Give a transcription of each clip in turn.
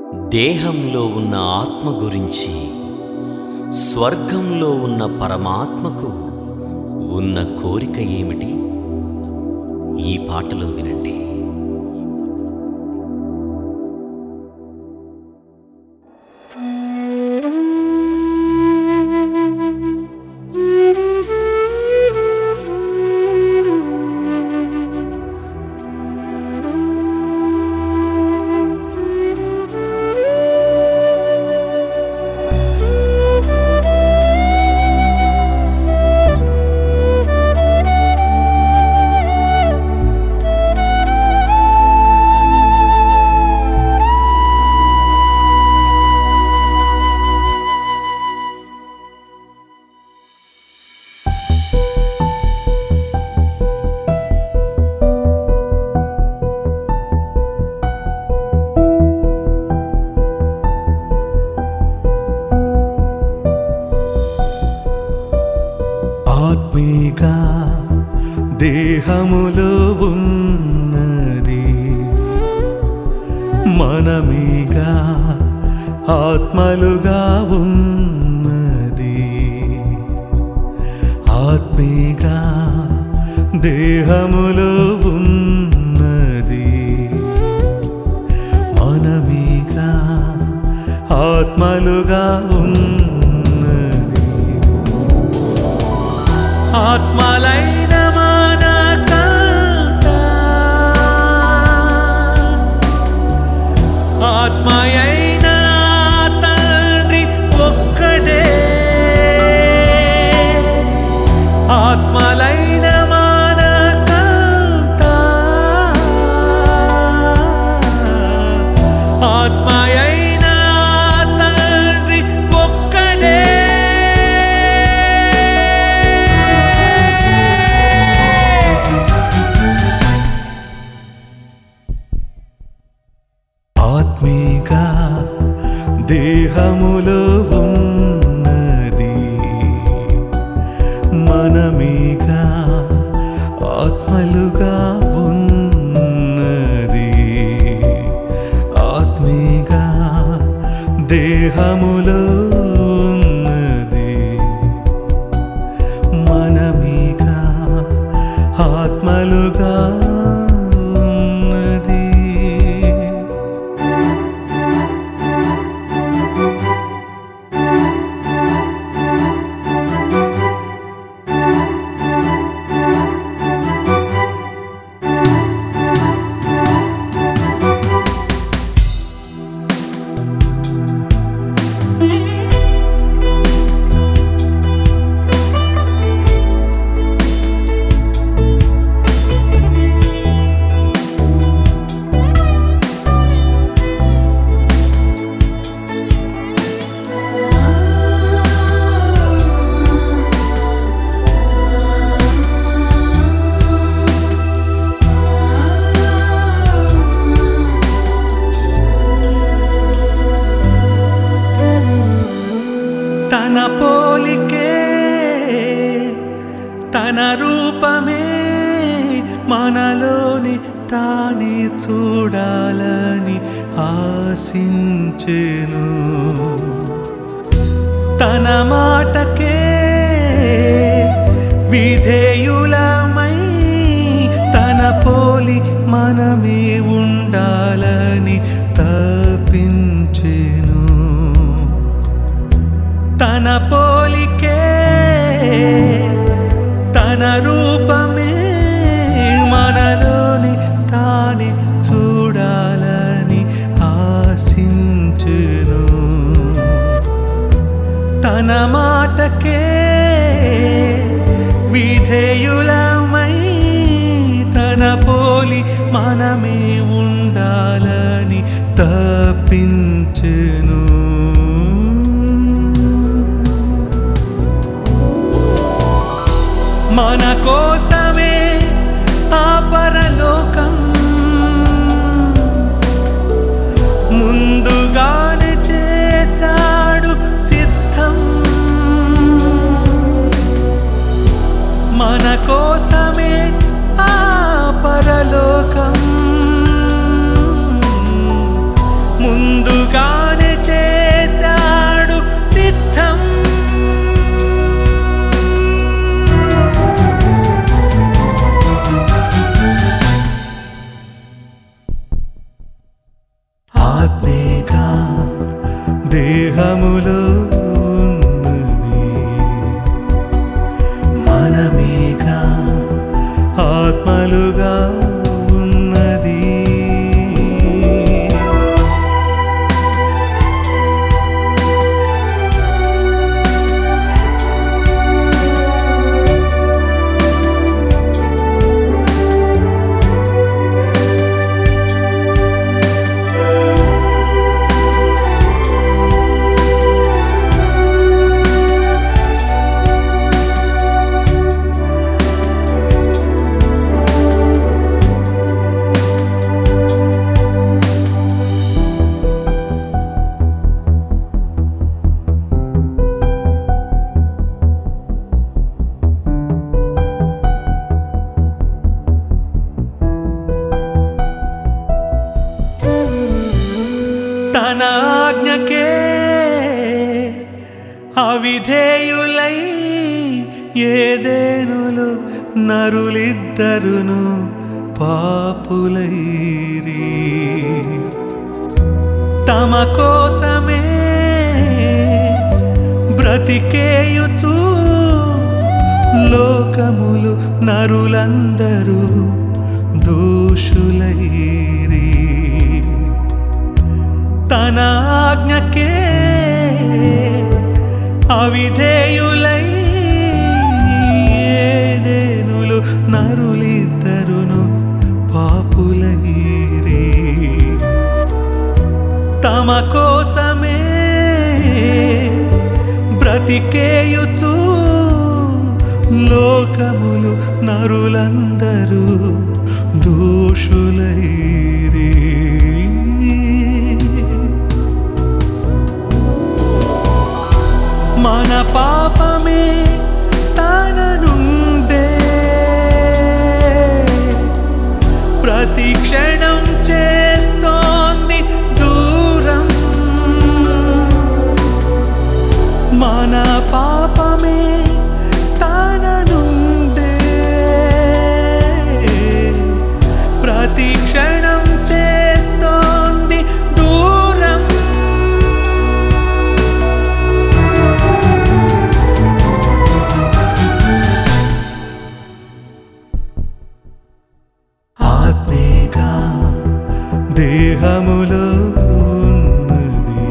దేహంలో ఉన్న ఆత్మ గురించి స్వర్గంలో ఉన్న పరమాత్మకు ఉన్న కోరిక ఏమిటి ఈ పాటలో వినండి ఆత్మీక దేహములో ఉన్నది మనమీగా ఆత్మలుగా ఉన్నది ఆత్మీక దేహములో ఉన్నది మనమీగా ఆత్మలుగా ఉన్నది ఆత్మలైన మానకంత ఆత్మయైన తండ్రి ఒక్కడే ఆత్మలైన మానకంత ఆత్మయైన తండ్రి ఒక్కడే ఆత్మీక దేహములో ఉన్నది మనమీక ఆత్మలుగా ఉన్నది ఆత్మీక దేహములో ఉన్నది మనమీక ఆత్మలుగా ఉన్నది తన పోలికే తన రూపమే మనలోని తానే చూడాలని ఆశించెను తన మాటకే విధేయులమై తన పోలి మనమే ఉండాలని తప్పించెను తన పోలికే తన రూపమే మనలోని తానే చూడాలని ఆశించును తన మాటకే విధేయులమై తన పోలి మనమే ఉండాలని తప్పించెను మన కోసమే ఆ పరలోకం ముందుగానే చేశాడు సిద్ధం మన కోసమే ఆ పరలోకం ముందుగా ఆత్మేగా దేహములో ఉన్నది మనమేగా ఆత్మలుగా ఉన్నది తన ఆజ్ఞకే అవిధేయులై ఏదేనులు నరులిద్దరును పాపులైరి తమ కోసమే బ్రతికేయుచు లోకములు నరులందరూ దోషులైరి తన ఆజ్ఞకే అవిధేయులై ఏదేనులు నరులిద్దరును పాపులగిరి తమ కోసమే బ్రతికేయుచు లోకములు నరులందరూ దోషులైరి మన పాపమే తన నుండే ప్రతి క్షణం చేస్తోంది దూరం మన పాపమే తన నుండే ప్రతి క్షణం చేస్తోంది దూరం ఆత్మేగా దేహములో ఉన్నది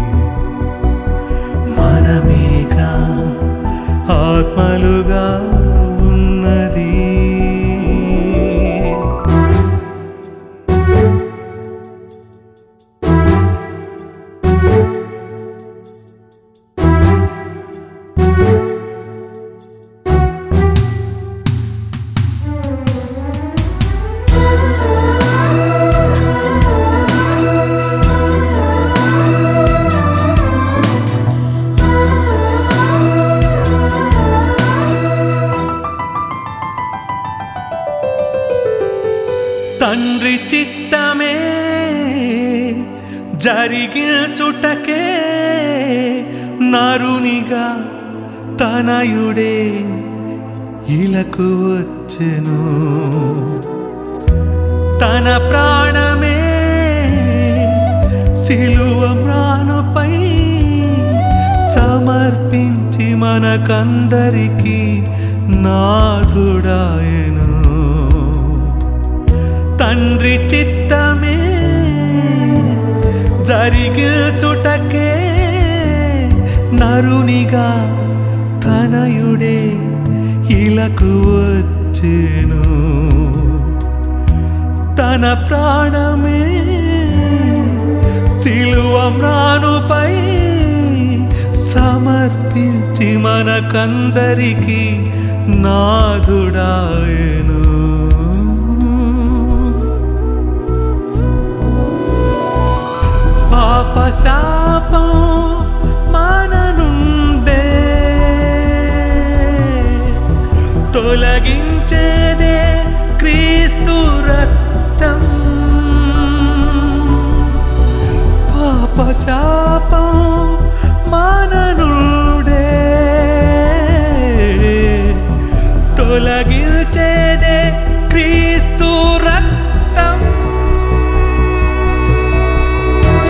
మనమేగా ఆత్మలుగా ఉన్నది తండ్రి చిత్తమే జరిగిల్చుటకే నరునిగా తనయుడే ఇలకు వచ్చెను తన ప్రాణమే సిలువ మ్రానుపై సమర్పించి మనకందరికీ నాథుడాయను తండ్రి చిత్తమే జరిగిల్చుటకే నరునిగా తనయుడే ఇలకు వచ్చెను తన ప్రాణమే సిలువ మ్రానుపై సమర్పించి మనకందరికీ నాదుడాయను పాప శాపం మన నుండే తొలగించేదే క్రీస్తు రక్తం పాప శాపం మన నుండే తొలగించేదే క్రీస్తు రక్తం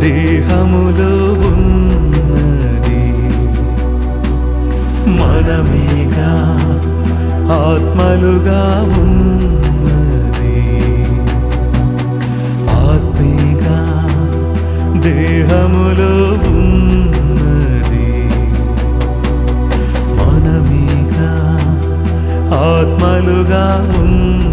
దేహములో ఉన్నది మనమేగా ఆత్మలుగా ఉన్నది ఆత్మీగా దేహములో ఉన్నది మనమేగా ఆత్మలుగా ఉన్నది